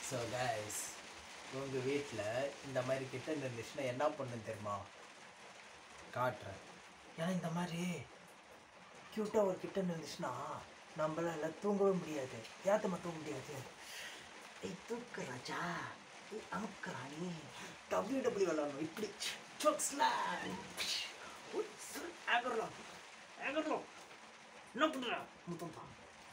so guys உங்கள் வீட்டில் இந்த மாதிரி கிட்ட இருந்துச்சுன்னா என்ன பண்ணுன்னு தெரியுமா காட்டுறேன் ஏன்னா இந்த மாதிரி க்யூட்டாக ஒரு கிட்ட இருந்துச்சுன்னா நம்மளால தூங்கவே முடியாது ஏத்தமாக தூங்க முடியாது ஏய் தூக்கு ராஜா ஏய் அமுக்கு ராணி டபிள்யூ டபிள்யூ விளாடணும் இப்படி சோக்ஸ்ல ஆகரலாம் ஆகரலாம் என்ன பண்ணுற முத்தம் தான்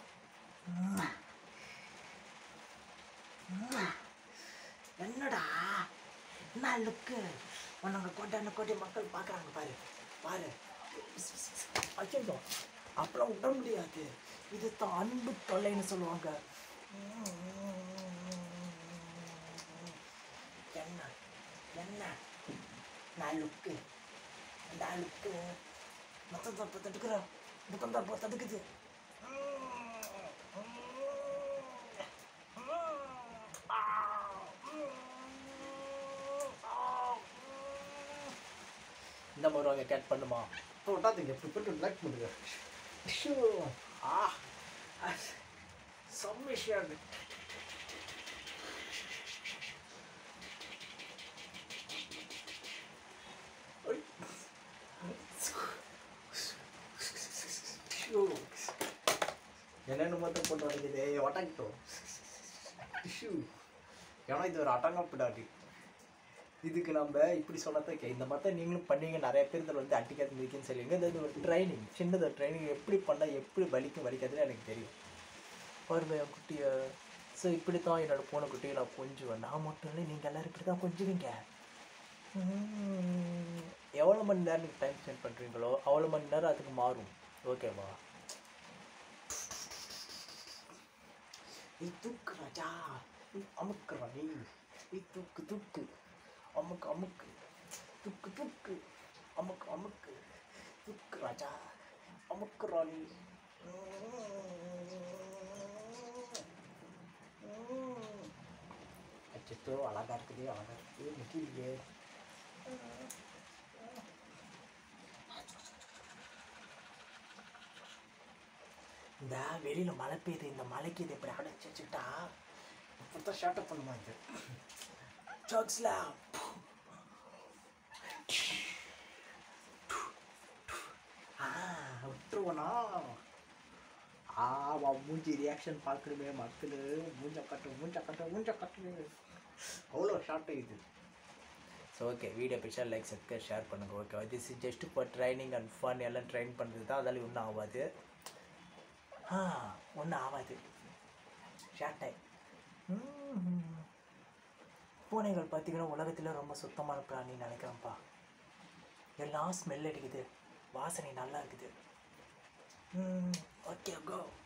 என்னடா என்ன லுக்கு உன்னங்க கோட்டை கோட்டை மக்கள் பார்க்குறாங்க பாரு பாரு ஐயோ அப்புறம் விட முடியாது இது தான் அன்பு தொல்லைன்னு சொல்லுவாங்க என்ன என்ன நான் லுக்கு நான் லுக்கு மொத்தம் தப்பு தடுக்கிற முத்தம் தப்பு தடுக்குது இந்த மாதிரி அவங்க கேட் பண்ணுமா விட்டாதீங்க இப்படி போட்டு பிளாக் பண்ணுங்க ஷூ ஆ சம்மிஷன் என்னென்னு மட்டும் போட்டு வரைக்குது ஒட்டங்கிட்டோம் டிஷ்யூ ஏன்னா இது ஒரு அட்டங்கப்பிடாடி இதுக்கு நம்ம இப்படி சொன்னதான் கே இந்த மாதிரி தான் நீங்களும் பண்ணீங்க நிறைய பேர் இதில் வந்து அட்டிக்காது மிதிக்குன்னு சொல்லுவீங்க இது ஒரு ட்ரைனிங் சின்னது ட்ரைனிங் எப்படி பண்ணால் எப்படி வலிக்கும் வலிக்காதுன்னு எனக்கு தெரியும் பாருங்க என் குட்டியை ஸோ இப்படி தான் என்னோட பூனை குட்டியை நான் கொஞ்சுவேன் நான் மட்டும் இல்லை நீங்கள் எல்லோரும் இப்படி தான் கொஞ்சுவீங்க உம், எவ்வளோ மணி நேரம் நீங்கள் டைம் ஸ்பெண்ட் பண்ணுறீங்களோ அவ்வளோ மணி நேரம் அதுக்கு மாறும் ஓகேவா நீ தூக்கு ராஜா நீ அமுக்குறா நீ நீ தூக்கு தூக்கு அமுக்கு அமுக்கு துக்கு துக்கு அமுக்கு அமுக்கு துக்கு ராஜா அமுக்குறா நீ அச்சோ அழகா இருக்குது அழகா இருக்குது நிற்கலையே இந்த வெளியில் மழை பெய்யுது இந்த மலைக்கு இது இப்படி அடைச்சி வச்சுக்கிட்டா இப்படித்தான் ஷார்ட் அப் பண்ணுமா இது சாக்ஸ்லாம் ஆ விட்டுருவனா ஆ வா மூஞ்சி ரியாக்ஷன் பார்க்கணுமே மக்கள் மூஞ்ச கட்டு மூஞ்ச கட்டு மூஞ்ச கட்டு அவ்வளோ ஷார்ட் இது ஸோ ஓகே வீடியோ பிடிச்சா லைக் சப்ஸ்கிரைப் ஷேர் பண்ணுங்கள் okay this is just for training and fun எல்லாம் ட்ரைன் பண்ணுறது தான் அதால் ஒன்றும் ஆகாது ஆ ஒன்றும் ஆகாது ஷார்ட்டை பூனைகள் பார்த்தீங்கன்னா உலகத்தில் ரொம்ப சுத்தமான பிராணின்னு நினைக்கிறேன்ப்பா எல்லாம் ஸ்மெல் அடிக்குது வாசனை நல்லா இருக்குது ஓகே கோ